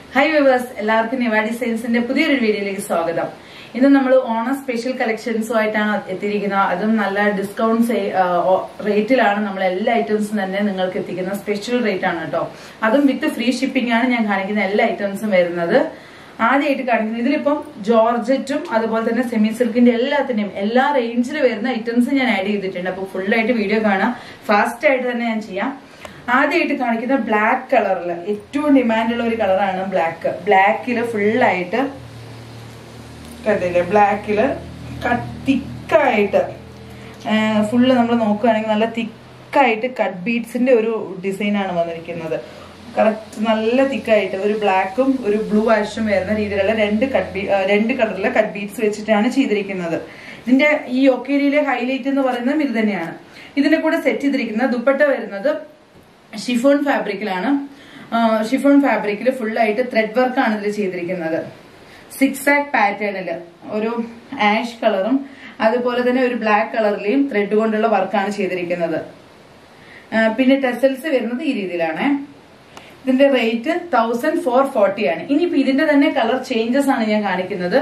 High viewers എല്ലാവർക്കും നിവാ ഡിസൈൻസിന്റെ പുതിയൊരു വീഡിയോയിലേക്ക് സ്വാഗതം ഇന്ന് നമ്മൾ ഓണം സ്പെഷ്യൽ കളക്ഷൻസുമായിട്ടാണ് എത്തിയിരിക്കുന്നത് അതും നല്ല ഡിസ്കൗണ്ട് റേറ്റിലാണ് നമ്മൾ എല്ലാ ഐറ്റംസും തന്നെ നിങ്ങൾക്ക് എത്തിക്കുന്ന സ്പെഷ്യൽ റേറ്റ് ആണ് കേട്ടോ അതും വിത്ത് ഫ്രീ ഷിപ്പിംഗ് ആണ് ഞാൻ കാണിക്കുന്ന എല്ലാ ഐറ്റംസും വരുന്നത് ആദ്യമായിട്ട് കാണിക്കുന്നത് ഇതിലിപ്പം ജോർജറ്റും അതുപോലെ തന്നെ സെമി സിൽക്കിന്റെ എല്ലാത്തിന്റെയും എല്ലാ റേഞ്ചിൽ വരുന്ന ഐറ്റംസ് ഞാൻ ആഡ് ചെയ്തിട്ടുണ്ട് അപ്പൊ ഫുൾ ആയിട്ട് വീഡിയോ കാണാം ഫാസ്റ്റ് ആയിട്ട് തന്നെ ഞാൻ ചെയ്യാം ആദ്യമായിട്ട് കാണിക്കുന്ന ബ്ലാക്ക് കളറിൽ ഏറ്റവും ഡിമാൻഡുള്ള ഒരു കളറാണ് ബ്ലാക്ക് ബ്ലാക്കില് ഫുള്ളായിട്ട് കണ്ടില്ലേ ബ്ലാക്കില് തിക്കായിട്ട് ഫുള്ള് നമ്മൾ നോക്കുകയാണെങ്കിൽ നല്ല തിക്കായിട്ട് കട്ട് ബീഡ്സിന്റെ ഒരു ഡിസൈനാണ് വന്നിരിക്കുന്നത് കറക്റ്റ് നല്ല തിക്കായിട്ട് ഒരു ബ്ലാക്കും ഒരു ബ്ലൂ ആഷും വരുന്ന രീതിയിലുള്ള രണ്ട് കട്ട് ബീ രണ്ട് കളറിലെ കട്ട് ബീഡ്സ് വെച്ചിട്ടാണ് ചെയ്തിരിക്കുന്നത് ഇതിന്റെ ഈ ഒക്കേരിയിലെ ഹൈലൈറ്റ് എന്ന് പറയുന്നതും ഇത് തന്നെയാണ് ഇതിന്റെ കൂടെ സെറ്റ് ചെയ്തിരിക്കുന്ന ദുപ്പട്ട വരുന്നത് ഷിഫോൺ ഫാബ്രിക്കിലാണ് ഷിഫോൺ ഫാബ്രിക്കിൽ ഫുള്ളായിട്ട് ത്രെഡ് വർക്കാണ് ഇതിൽ ചെയ്തിരിക്കുന്നത് സിക്സ് ആക്ക് പാറ്റേണിൽ ഒരു ആഷ് കളറും അതുപോലെ തന്നെ ഒരു ബ്ലാക്ക് കളറിലെയും ത്രെഡ് കൊണ്ടുള്ള വർക്കാണ് ചെയ്തിരിക്കുന്നത് പിന്നെ ടെസൽസ് വരുന്നത് ഈ രീതിയിലാണ് ഇതിന്റെ റേറ്റ് തൗസൻഡ് ഫോർ ഫോർട്ടി ആണ് ഇനിയിപ്പോ ഇതിന്റെ തന്നെ കളർ ചേഞ്ചസ് ആണ് ഞാൻ കാണിക്കുന്നത്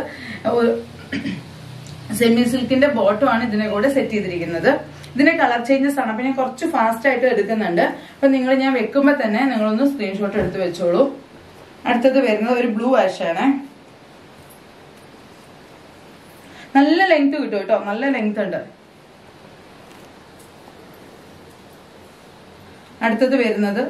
സെമി സിൽക്കിന്റെ ബോട്ടം ആണ് ഇതിനെ കൂടെ സെറ്റ് ചെയ്തിരിക്കുന്നത് ഇതിന്റെ കളർ ചേഞ്ചസ് ആണ് അപ്പൊ ഞാൻ കുറച്ച് ഫാസ്റ്റ് ആയിട്ട് എടുക്കുന്നുണ്ട് അപ്പൊ നിങ്ങൾ ഞാൻ വെക്കുമ്പോ തന്നെ നിങ്ങളൊന്ന് സ്ക്രീൻഷോട്ട് എടുത്ത് വെച്ചോളൂ അടുത്തത് വരുന്നത് ഒരു ബ്ലൂ ആഷ് ആണ് നല്ല ലെങ്ത് കിട്ടും കേട്ടോ നല്ല ലെങ്ത് ഉണ്ട് അടുത്തത് വരുന്നത്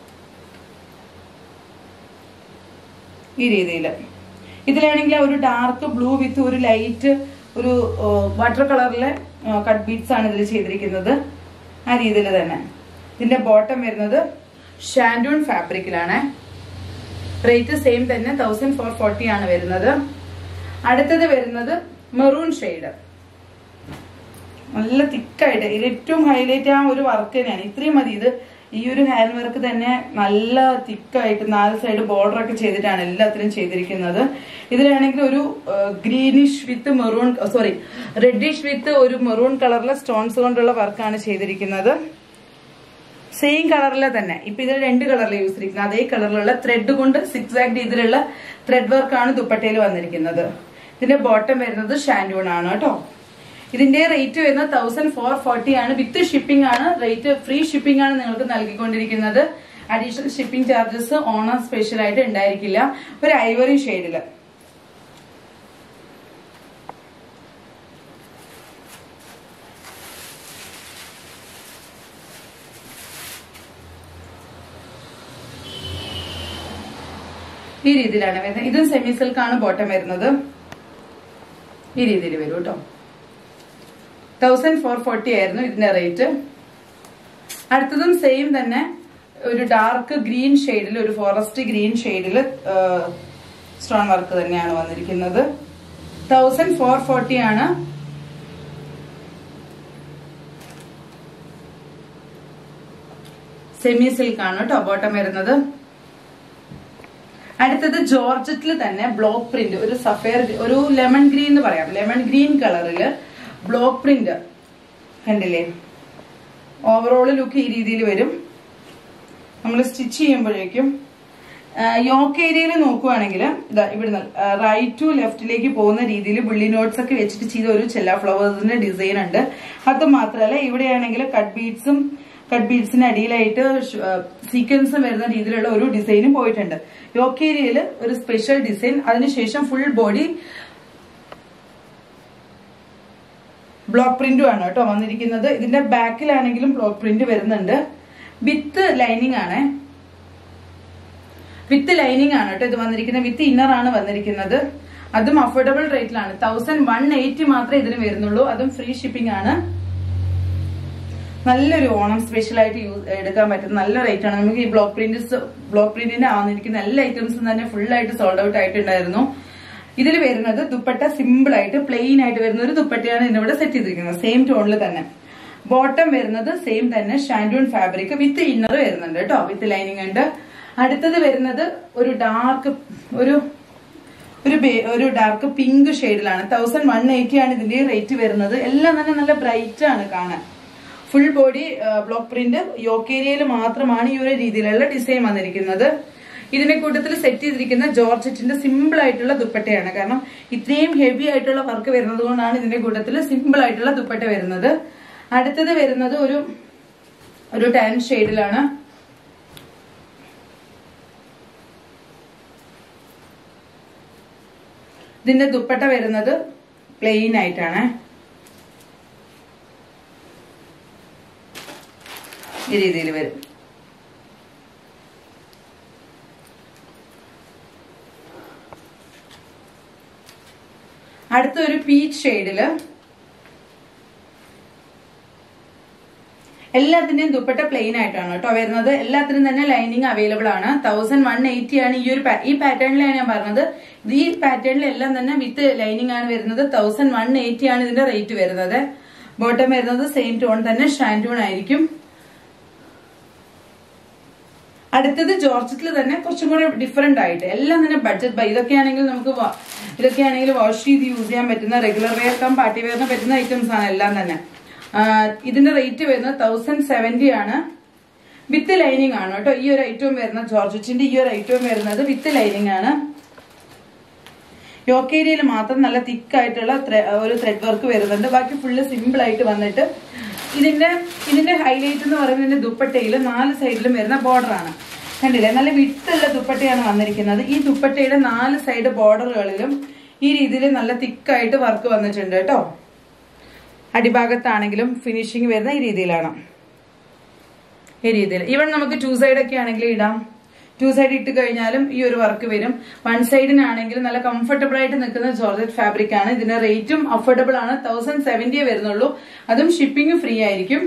ഈ രീതിയിൽ ഇതിലാണെങ്കിൽ ഒരു ഡാർക്ക് ബ്ലൂ വിത്ത് ഒരു ലൈറ്റ് ഒരു വാട്ടർ കളറിലെ കട്ട് ബീഡ്സ് ആണ് ഇതിൽ ചെയ്തിരിക്കുന്നത് ആ രീതിയിൽ തന്നെ ഇതിന്റെ ബോട്ടം വരുന്നത് ഷാൻഡൂൺ ഫാബ്രിക്കിലാണ് റേറ്റ് സെയിം തന്നെ തൗസൻഡ് ഫോർ ഫോർട്ടി ആണ് വരുന്നത് അടുത്തത് വരുന്നത് മെറൂൺ ഷെയ്ഡ് നല്ല തിക്കായിട്ട് ഇതിൽ ഏറ്റവും ഹൈലൈറ്റ് ആ ഒരു വർക്ക് തന്നെയാണ് ഇത്രയും മതി ഇത് ഈ ഒരു ഹാൻഡ് വർക്ക് തന്നെ നല്ല തിക്കായിട്ട് നാല് സൈഡ് ബോർഡർ ഒക്കെ ചെയ്തിട്ടാണ് എല്ലാത്തിനും ചെയ്തിരിക്കുന്നത് ഇതിലാണെങ്കിൽ ഒരു greenish with maroon sorry reddish with ഒരു മെറൂൺ കളറിലെ സ്റ്റോൺസ് കൊണ്ടുള്ള വർക്കാണ് ചെയ്തിരിക്കുന്നത് സെയിം കളറിലെ തന്നെ ഇപ്പൊ ഇതിൽ രണ്ട് കളറിൽ യൂസ് ചെയ്തിരിക്കുന്നത് അതേ കളറിലുള്ള ത്രെഡ് കൊണ്ട് സിക്സ് ആക്ട് രീതിയിലുള്ള ത്രെഡ് വർക്കാണ് ദുപ്പട്ടയിൽ വന്നിരിക്കുന്നത് ഇതിന്റെ ബോട്ടം വരുന്നത് ഷാൻഡൂൺ ആണ് കേട്ടോ ഇതിന്റെ റേറ്റ് വരുന്നത് തൗസൻഡ് ഫോർ ഫോർട്ടി ആണ് വിത്ത് ഷിപ്പിംഗ് ആണ് റേറ്റ് ഫ്രീ ഷിപ്പിംഗ് ആണ് നിങ്ങൾക്ക് നൽകിക്കൊണ്ടിരിക്കുന്നത് additional shipping charges Onam special ആയിട്ട് ഉണ്ടായിരിക്കില്ല ഒരു ഐവറി ഷെയ്ഡില് ഈ രീതിയിലാണ് വരുന്നത് ഇതും സെമി സിൽക്കാണ് ബോട്ടം വരുന്നത് ഈ രീതിയിൽ വരും കേട്ടോ തൗസൻഡ് ഫോർ ഫോർട്ടി ആയിരുന്നു ഇതിന്റെ റേറ്റ് അടുത്തതും സെയിം തന്നെ ഒരു ഡാർക്ക് ഗ്രീൻ ഷെയ്ഡിൽ ഒരു ഫോറസ്റ്റ് ഗ്രീൻ ഷെയ്ഡിൽ സ്റ്റോൺ വർക്ക് തന്നെയാണ് വന്നിരിക്കുന്നത് തൗസൻഡ് ഫോർ ഫോർട്ടി ആണ് സെമി സിൽക്ക് ആണ് കേട്ടോ ബോട്ടം വരുന്നത് അടുത്തത് ജോർജറ്റിൽ തന്നെ ബ്ലോക്ക് പ്രിന്റ് ഒരു സഫയർ ഒരു ലെമൺ ഗ്രീൻ എന്ന് പറയാം ലെമൺ ഗ്രീൻ കളറിൽ ബ്ലോക്ക് പ്രിന്റ് കണ്ടില്ലേ ഓവറോൾ ലുക്ക് ഈ രീതിയിൽ വരും നമ്മൾ സ്റ്റിച്ച് ചെയ്യുമ്പോഴേക്കും യോക്ക് ഏരിയയിൽ നോക്കുവാണെങ്കിൽ ഇതാ ഇവിടുന്ന് റൈറ്റ് ടു ലെഫ്റ്റിലേക്ക് പോകുന്ന രീതിയിൽ ബുള്ളി നോട്ട്സ് ഒക്കെ വെച്ചിട്ട് ചെയ്ത ഒരു ചെല്ല ഫ്ലവേഴ്സിന്റെ ഡിസൈൻ ഉണ്ട് അത് മാത്രമല്ല ഇവിടെയാണെങ്കിൽ കട്ട് ബീഡ്സും കട്ട് ബീഡ്സിന് അടിയിലായിട്ട് സീക്വൻസും വരുന്ന രീതിയിലുള്ള ഒരു ഡിസൈനും പോയിട്ടുണ്ട് യോക്ക് ഏരിയയിൽ ഒരു സ്പെഷ്യൽ ഡിസൈൻ അതിനുശേഷം ഫുൾ ബോഡി ബ്ലോക്ക് പ്രിന്റും ആണ് കേട്ടോ വന്നിരിക്കുന്നത് ഇതിന്റെ ബാക്കിലാണെങ്കിലും ബ്ലോക്ക് പ്രിന്റ് വരുന്നുണ്ട് വിത്ത് ലൈനിങ് ആണ് വിത്ത് ലൈനിങ് ആണ് കേട്ടോ ഇത് വന്നിരിക്കുന്നത് വിത്ത് ഇന്നർ ആണ് വന്നിരിക്കുന്നത് അതും അഫോർഡബിൾ റേറ്റിലാണ് തൗസൻഡ് വൺ എയ്റ്റി മാത്രമേ ഇതിന് വരുന്നുള്ളൂ അതും ഫ്രീ ഷിപ്പിംഗ് ആണ് നല്ലൊരു ഓണം സ്പെഷ്യൽ ആയിട്ട് യൂസ് എടുക്കാൻ പറ്റുന്ന നല്ല റേറ്റ് ആണ് നമുക്ക് ഈ ബ്ലോക്ക് പ്രിന്റ്സ് ബ്ലോക്ക് പ്രിന്റിന്റെ ആവുന്നിരിക്കുന്ന എല്ലാ ഐറ്റംസും തന്നെ ഫുൾ ആയിട്ട് സോൾഡ് ഔട്ട് ആയിട്ടുണ്ടായിരുന്നു ഇതിൽ വരുന്നത് ദുപ്പട്ട സിമ്പിൾ ആയിട്ട് പ്ലെയിൻ ആയിട്ട് വരുന്ന ഒരു ദുപ്പട്ടയാണ് ഇതിവിടെ സെറ്റ് ചെയ്തിരിക്കുന്നത് സെയിം ടോണിൽ തന്നെ ബോട്ടം വരുന്നത് സെയിം തന്നെ ഷാൻഡൂൺ ഫാബ്രിക് വിത്ത് ഇന്നർ വരുന്നുണ്ട് കേട്ടോ വിത്ത് ലൈനിങ് ഉണ്ട് അടുത്തത് വരുന്നത് ഒരു ഡാർക്ക് ഒരു ഒരു ഒരു ഡാർക്ക് പിങ്ക് ഷെയ്ഡിലാണ് തൗസൻഡ് വൺ എയ്റ്റി ആണ് ഇതിന്റെ റേറ്റ് വരുന്നത് എല്ലാം തന്നെ നല്ല ബ്രൈറ്റ് ആണ് കാണാൻ full body block print yoke ഏരിയയിൽ മാത്രമാണ് ഈ ഒരു രീതിയിലുള്ള ഡിസൈൻ വന്നിരിക്കുന്നത് ഇതിന്റെ കൂട്ടത്തിൽ സെറ്റ് ചെയ്തിരിക്കുന്ന ജോർജറ്റിന്റെ സിമ്പിൾ ആയിട്ടുള്ള ദുപ്പട്ടയാണ് കാരണം ഇത്രയും ഹെവി ആയിട്ടുള്ള വർക്ക് വരുന്നത് കൊണ്ടാണ് ഇതിന്റെ കൂട്ടത്തിൽ സിമ്പിൾ ആയിട്ടുള്ള ദുപ്പട്ട വരുന്നത് അടുത്തത് വരുന്നത് ഒരു ഒരു ടാൻ ഷെയ്ഡിലാണ് ഇതിന്റെ ദുപ്പട്ട വരുന്നത് പ്ലെയിൻ ആയിട്ടാണ് ഈ രീതിയിൽ വരും അടുത്ത ഒരു പീച്ച് ഷെയ്ഡില് എല്ലാത്തിന്റെയും ദുപ്പട്ട പ്ലെയിൻ ആയിട്ടാണ് കേട്ടോ വരുന്നത് എല്ലാത്തിനും തന്നെ ലൈനിങ് അവൈലബിൾ ആണ് തൗസൻഡ് വൺ എയ്റ്റി ആണ് ഈ ഒരു ഈ പാറ്റേണിലാണ് ഞാൻ പറഞ്ഞത് ഈ പാറ്റേണിൽ എല്ലാം തന്നെ വിത്ത് ലൈനിങ് ആണ് വരുന്നത് തൗസൻഡ് വൺ എയ്റ്റി ആണ് ഇതിന്റെ റേറ്റ് വരുന്നത് ബോട്ടം വരുന്നത് സെയിം ടോൺ തന്നെ ഷാൻറ്റൂൺ ആയിരിക്കും അടുത്തത് ജോർജറ്റിൽ തന്നെ കുറച്ചും കൂടെ ഡിഫറെന്റ് ആയിട്ട് എല്ലാം തന്നെ ബഡ്ജറ്റ് ബൈ ഇതൊക്കെയാണെങ്കിൽ നമുക്ക് വാ- ഇതൊക്കെയാണെങ്കിൽ വാഷ് ചെയ്ത് യൂസ് ചെയ്യാൻ പറ്റുന്ന റെഗുലർ വെയർ കം പാർട്ടി വെയറിന് പറ്റുന്ന ഐറ്റംസ് ആണ് എല്ലാം തന്നെ ആ, ഇതിന്റെ റേറ്റ് വരുന്നത് തൗസൻഡ് സെവന്റി ആണ് വിത്ത് ലൈനിങ് ആണ് കേട്ടോ ഈ ഒരു ഐറ്റവും വരുന്നത് ജോർജറ്റിന്റെ ഈ ഒരു ഐറ്റവും വരുന്നത് വിത്ത് ലൈനിങ് ആണ് യോക്ക് ഏരിയയിൽ മാത്രം നല്ല തിക്ക് ആയിട്ടുള്ള thre- ഒരു ത്രെഡ് വർക്ക് വരുന്നുണ്ട് ബാക്കി ഫുള്ള് സിമ്പിൾ ആയിട്ട് വന്നിട്ട് ഇതിന്റെ ഇതിന്റെ ഹൈലൈറ്റ് എന്ന് പറയുന്നത് ഇതിന്റെ ദുപ്പട്ടയിൽ നാല് സൈഡിലും വരുന്ന ബോർഡർ ആണ് കണ്ടില്ലേ നല്ല വിട്ടുള്ള ദുപ്പട്ടയാണ് വന്നിരിക്കുന്നത് ഈ ദുപ്പട്ടയുടെ നാല് സൈഡ് ബോർഡറുകളിലും ഈ രീതിയിൽ നല്ല തിക്കായിട്ട് വർക്ക് വന്നിട്ടുണ്ട് കേട്ടോ അടിഭാഗത്താണെങ്കിലും ഫിനിഷിങ് വരുന്ന ഈ രീതിയിലാണ് ഈ രീതിയിൽ ഈവൻ നമുക്ക് ടു സൈഡ് ഒക്കെ ആണെങ്കിൽ ഇടാം ടു സൈഡ് ഇട്ട് കഴിഞ്ഞാലും ഈ ഒരു വർക്ക് വരും വൺ സൈഡിനാണെങ്കിൽ നല്ല കംഫർട്ടബിൾ ആയിട്ട് നിൽക്കുന്ന ജോർജറ്റ് ഫാബ്രിക് ആണ് ഇതിന്റെ റേറ്റും അഫോർഡബിൾ ആണ് തൗസൻഡ് സെവന്റിയേ വരുന്നുള്ളൂ അതും ഷിപ്പിംഗ് ഫ്രീ ആയിരിക്കും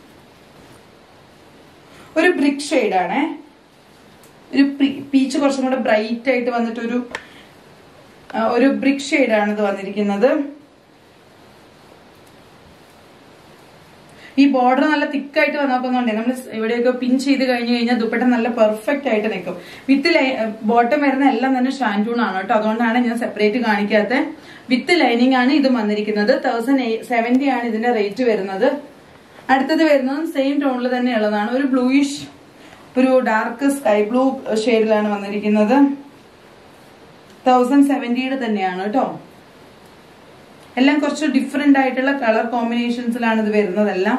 ഒരു ബ്രിക്ക് ഷെയ്ഡാണേ ഒരു പീച്ച് കുറച്ചും കൂടെ ബ്രൈറ്റ് ആയിട്ട് വന്നിട്ടൊരു ആ, ഒരു ബ്രിക്ക് ഷെയ്ഡാണ് ഇത് വന്നിരിക്കുന്നത് ഈ ബോർഡർ നല്ല തിക്കായിട്ട് വന്നോക്കുന്നുണ്ടേ നമ്മൾ ഇവിടെയൊക്കെ പിൻ ചെയ്ത് കഴിഞ്ഞ് കഴിഞ്ഞാൽ ദുപ്പട്ട നല്ല പെർഫെക്റ്റ് ആയിട്ട് നിൽക്കും വിത്ത് ബോട്ടം വരുന്ന എല്ലാം തന്നെ ഷാൻറ്റൂൺ ആണ് കേട്ടോ അതുകൊണ്ടാണ് ഞാൻ സെപ്പറേറ്റ് കാണിക്കാത്ത വിത്ത് ലൈനിങ് ആണ് ഇത് വന്നിരിക്കുന്നത് തൗസൻഡ് സെവന്റി ആണ് ഇതിന്റെ റേറ്റ് വരുന്നത് അടുത്തത് വരുന്നത് സെയിം ടോണിൽ തന്നെ ഉള്ളതാണ് ഒരു ബ്ലൂയിഷ് ഒരു ഡാർക്ക് സ്കൈ ബ്ലൂ ഷെയ്ഡിലാണ് വന്നിരിക്കുന്നത് തൗസൻഡ് സെവന്റിയുടെ തന്നെയാണ് കേട്ടോ എല്ലാം കുറച്ച് ഡിഫറെന്റ് ആയിട്ടുള്ള കളർ കോമ്പിനേഷൻസിലാണ് ഇത് വരുന്നതെല്ലാം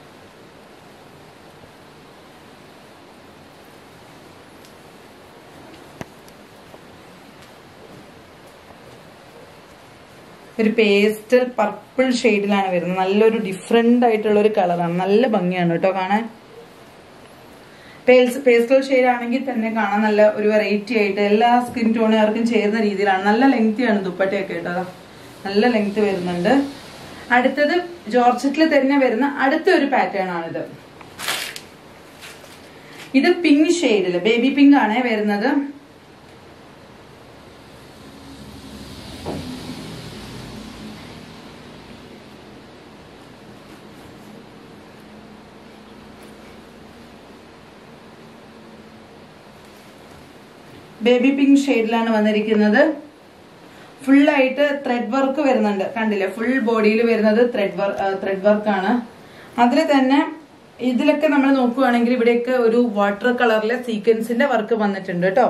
ഒരു പേസ്റ്റൽ പർപ്പിൾ ഷെയ്ഡിലാണ് വരുന്നത് നല്ലൊരു ഡിഫറെന്റ് ആയിട്ടുള്ള ഒരു കളറാണ് നല്ല ഭംഗിയാണ് കേട്ടോ കാണാൻ പേസ്റ്റൽ ഷെയ്ഡ് ആണെങ്കിൽ തന്നെ കാണാൻ നല്ല ഒരു വെറൈറ്റി ആയിട്ട് എല്ലാ സ്കിൻ ടോണുകാർക്കും ചേരുന്ന രീതിയിലാണ് നല്ല ലെങ്തിയാണ് ദുപ്പട്ടയൊക്കെ കേട്ടോ അതാ. നല്ല ലെങ്ത് വരുന്നുണ്ട് അടുത്തത് ജോർജറ്റിൽ തന്നെ വരുന്ന അടുത്ത ഒരു പാറ്റേൺ ആണിത് ഇത് പിങ്ക് ഷെയ്ഡില് ബേബി പിങ്ക് ആണ് വരുന്നത് ബേബി പിങ്ക് ഷെയ്ഡിലാണ് വന്നിരിക്കുന്നത് ഫുൾ ആയിട്ട് ത്രെഡ് വർക്ക് വരുന്നുണ്ട് കണ്ടില്ലേ ഫുൾ ബോഡിയിൽ വരുന്നത് ത്രെഡ് വർക്ക് ത്രെഡ് വർക്കാണ് അതിൽ തന്നെ ഇതിലൊക്കെ നമ്മൾ നോക്കുവാണെങ്കിൽ ഇവിടെയൊക്കെ ഒരു വാട്ടർ കളറിലെ സീക്വൻസിന്റെ വർക്ക് വന്നിട്ടുണ്ട് കേട്ടോ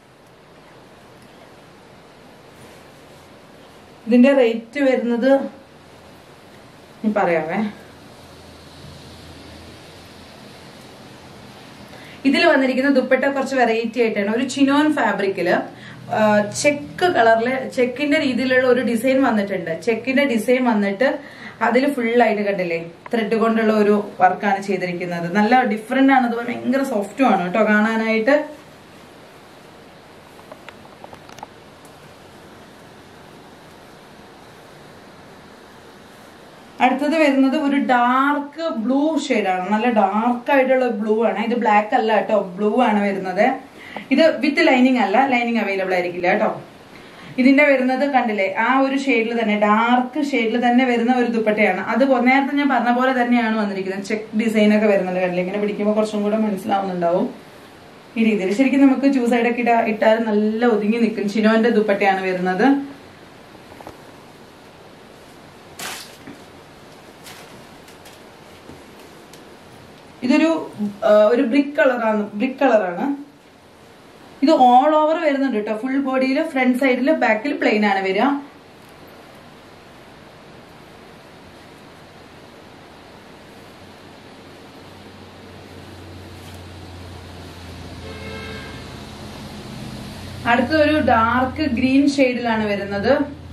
ഇതിന്റെ റേറ്റ് വരുന്നത് ഞാൻ പറയാവേ ഇതിൽ വന്നിരിക്കുന്ന ദുപ്പട്ട കുറച്ച് വെറൈറ്റി ആയിട്ടാണ് ഒരു ചിനോൻ ഫാബ്രിക്കില് ചെക്ക് കളറില് ചെക്കിന്റെ രീതിയിലുള്ള ഒരു ഡിസൈൻ വന്നിട്ടുണ്ട് ചെക്കിന്റെ ഡിസൈൻ വന്നിട്ട് അതിൽ ഫുൾ ആയിട്ട് കണ്ടില്ലേ ത്രെഡ് കൊണ്ടുള്ള ഒരു വർക്കാണ് ചെയ്തിരിക്കുന്നത് നല്ല ഡിഫറെന്റ് ആണ് അതുപോലെ ഭയങ്കര സോഫ്റ്റും ആണ് കേട്ടോ കാണാനായിട്ട് അടുത്തത് വരുന്നത് ഒരു ഡാർക്ക് ബ്ലൂ ആണ് നല്ല ഡാർക്ക് ആയിട്ടുള്ള ബ്ലൂ ആണ് ഇത് ബ്ലാക്ക് അല്ല കേട്ടോ ബ്ലൂ ആണ് വരുന്നത് ഇത് വിത്ത് ലൈനിങ് അല്ല ലൈനിങ് അവൈലബിൾ ആയിരിക്കില്ല കേട്ടോ ഇതിന്റെ വരുന്നത് കണ്ടില്ലേ ആ ഒരു ഷെയ്ഡിൽ തന്നെ ഡാർക്ക് ഷെയ്ഡിൽ തന്നെ വരുന്ന ഒരു ദുപ്പട്ടയാണ് അത് കൊ- നേരത്തെ ഞാൻ പറഞ്ഞ പോലെ തന്നെയാണ് വന്നിരിക്കുന്നത് ചെക്ക് ഡിസൈൻ ഒക്കെ വരുന്നുണ്ട് കണ്ടില്ലേ ഇങ്ങനെ പിടിക്കുമ്പോൾ കുറച്ചും കൂടെ മനസ്സിലാവുന്നുണ്ടാവും ഈ രീതിയിൽ ശരിക്കും നമുക്ക് ചൂ സൈഡൊക്കെ ഇട്ടാ ഇട്ടാൽ നല്ല ഒതുങ്ങി നിൽക്കും ചിനോന്റെ ദുപ്പട്ടയാണ് വരുന്നത് ഇതൊരു ആ, ഒരു ബ്രിക്ക് കളറാണ് ബ്രിക്ക് കളറാണ് ഇത് ഓൾ ഓവർ വരുന്നുണ്ട് കേട്ടോ ഫുൾ ബോഡിയിൽ ഫ്രണ്ട് സൈഡിൽ ബാക്കിൽ പ്ലെയിൻ ആണ് വരിക അടുത്ത ഒരു ഡാർക്ക് ഗ്രീൻ ഷെയ്ഡിലാണ് വരുന്നത്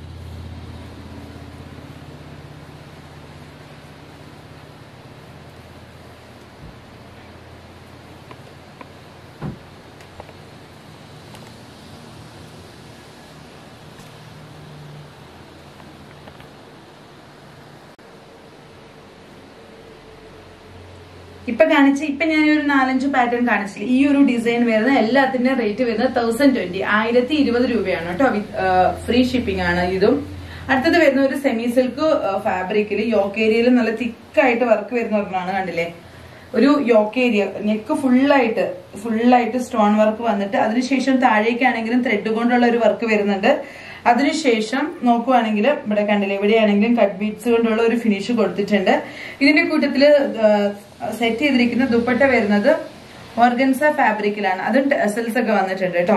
ഇപ്പൊ കാണിച്ച ഇപ്പൊ ഞാൻ ഒരു നാലഞ്ച് പാറ്റേൺ കാണിച്ചില്ല ഈ ഒരു ഡിസൈൻ വരുന്ന എല്ലാത്തിന്റെ റേറ്റ് വരുന്നത് തൗസൻഡ് ട്വന്റി ആയിരത്തി ഇരുപത് രൂപയാണ് കേട്ടോ ഫ്രീ ഷിപ്പിംഗ് ആണ് ഇതും അടുത്തത് വരുന്ന ഒരു സെമി സിൽക്ക് ഫാബ്രിക്കിൽ യോക്ക് ഏരിയയിൽ നല്ല തിക്കായിട്ട് വർക്ക് വരുന്ന ഒരെണ്ണമാണ് കണ്ടില്ലേ ഒരു യോക്ക് ഏരിയ നെക്ക് ഫുള്ളായിട്ട് ഫുള്ളായിട്ട് സ്റ്റോൺ വർക്ക് വന്നിട്ട് അതിനുശേഷം താഴേക്കാണെങ്കിലും ത്രെഡ് കൊണ്ടുള്ള ഒരു വർക്ക് വരുന്നുണ്ട് അതിനുശേഷം നോക്കുവാണെങ്കിൽ ഇവിടെ കണ്ടില്ലേ എവിടെയാണെങ്കിലും കട്ട് ബീറ്റ്സ് കൊണ്ടുള്ള ഒരു ഫിനിഷ് കൊടുത്തിട്ടുണ്ട് ഇതിന്റെ കൂട്ടത്തില് സെറ്റ് ചെയ്തിരിക്കുന്ന ദുപ്പട്ട വരുന്നത് ഓർഗൻസ ഫാബ്രിക്കിലാണ് അതും ടെസൽസ് ഒക്കെ വന്നിട്ടുണ്ട് കേട്ടോ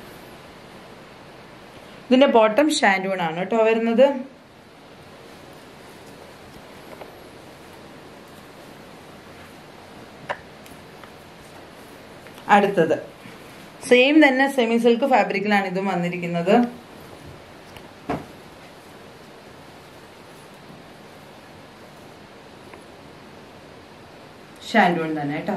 ഇതിന്റെ ബോട്ടം ഷാൻഡൂൺ ആണ് കേട്ടോ വരുന്നത് അടുത്തത് സെയിം തന്നെ സെമി സിൽക്ക് ഫാബ്രിക്കിലാണ് ഇതും വന്നിരിക്കുന്നത് ഷാൻഡൂൺ തന്നെ കേട്ടോ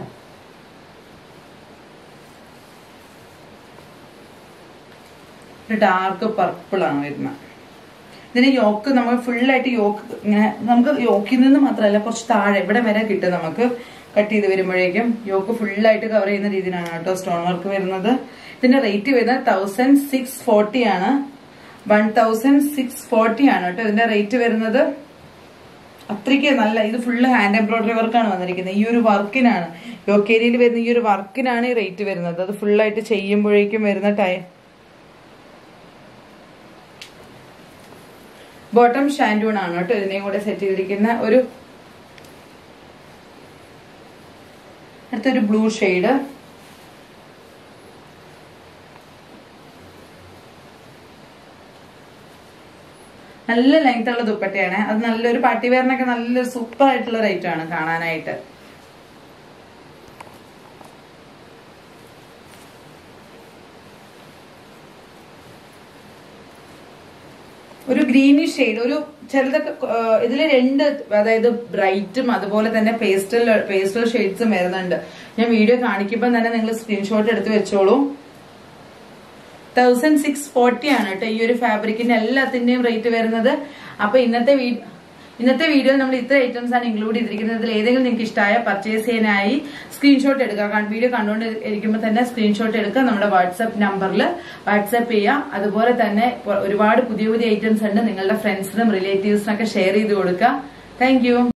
ഒരു ഡാർക്ക് പർപ്പിൾ ആണ് വരുന്നത് ഇതിന് യോക്ക് നമ്മൾ ഫുള്ളായിട്ട് യോക്ക് ഇങ്ങനെ നമുക്ക് യോക്കിൽ നിന്ന് മാത്രമല്ല കുറച്ച് താഴെ ഇവിടെ വരെ കിട്ടും നമുക്ക് കട്ട് ചെയ്ത് വരുമ്പോഴേക്കും യോക്ക് ഫുള്ളായിട്ട് കവർ ചെയ്യുന്ന രീതിയിലാണ് കേട്ടോ സ്റ്റോൺ വർക്ക് വരുന്നത് ഇതിന്റെ റേറ്റ് വരുന്നത് തൗസൻഡ് സിക്സ് ഫോർട്ടി ആണ് വൺ തൗസൻഡ് സിക്സ് ഫോർട്ടി ആണ് കേട്ടോ ഇതിന്റെ റേറ്റ് വരുന്നത് അത്രയ്ക്ക് നല്ല ഇത് ഫുള്ള് ഹാൻഡ് എംബ്രോയിഡറി വർക്കാണ് വന്നിരിക്കുന്നത് ഈ ഒരു വർക്കിനാണ് യോക്കേരിയിൽ വരുന്ന ഈ ഒരു വർക്കിനാണ് ഈ റേറ്റ് വരുന്നത് അത് ഫുള്ളായിട്ട് ചെയ്യുമ്പോഴേക്കും വരുന്ന ടൈം ബോട്ടം ഷാൻഡൂൺ ആണ് കേട്ടോ ഇതിനെയും കൂടെ സെറ്റ് ചെയ്തിരിക്കുന്ന ഒരു അടുത്തൊരു ബ്ലൂ ഷെയ്ഡ് നല്ല ലെങ്ത് ഉള്ള ദുപ്പട്ടയാണ് അത് നല്ലൊരു പാർട്ടി വെയറിനൊക്കെ നല്ലൊരു സൂപ്പർ ആയിട്ടുള്ള റേറ്റ് ആണ് കാണാനായിട്ട് ഒരു ഗ്രീനിഷ് ഷെയ്ഡ് ഒരു ചിലതൊക്കെ ഇതിൽ രണ്ട് അതായത് ബ്രൈറ്റും അതുപോലെ തന്നെ പേസ്റ്റൽ പേസ്റ്റൽ ഷെയ്ഡ്സും വരുന്നുണ്ട് ഞാൻ വീഡിയോ കാണിക്കുമ്പോൾ തന്നെ നിങ്ങൾ സ്ക്രീൻഷോട്ട് എടുത്ത് വെച്ചോളൂ തൗസൻഡ് സിക്സ് ഫോർട്ടി ആണ് കേട്ടോ ഈ ഒരു ഫാബ്രിക്കിന്റെ എല്ലാത്തിന്റെയും റേറ്റ് വരുന്നത് അപ്പൊ ഇന്നത്തെ ഇന്നത്തെ വീഡിയോയിൽ നമ്മൾ ഇത്ര ഐറ്റംസ് ആണ് ഇൻക്ലൂഡ് ചെയ്തിരിക്കുന്നത് ഇതിൽ ഏതെങ്കിലും നിങ്ങൾക്ക് ഇഷ്ടമായ പർച്ചേസ് ചെയ്യാനായി സ്ക്രീൻഷോട്ട് എടുക്കുക വീഡിയോ കണ്ടുകൊണ്ട് ഇരിക്കുമ്പോൾ തന്നെ സ്ക്രീൻഷോട്ട് എടുക്കുക നമ്മുടെ വാട്സ്ആപ്പ് നമ്പറിൽ വാട്സ്ആപ്പ് ചെയ്യുക അതുപോലെ തന്നെ ഒരുപാട് പുതിയ പുതിയ ഐറ്റംസ് ഉണ്ട് നിങ്ങളുടെ ഫ്രണ്ട്സിനും റിലേറ്റീവ്സിനൊക്കെ ഷെയർ ചെയ്ത് കൊടുക്കുക താങ്ക്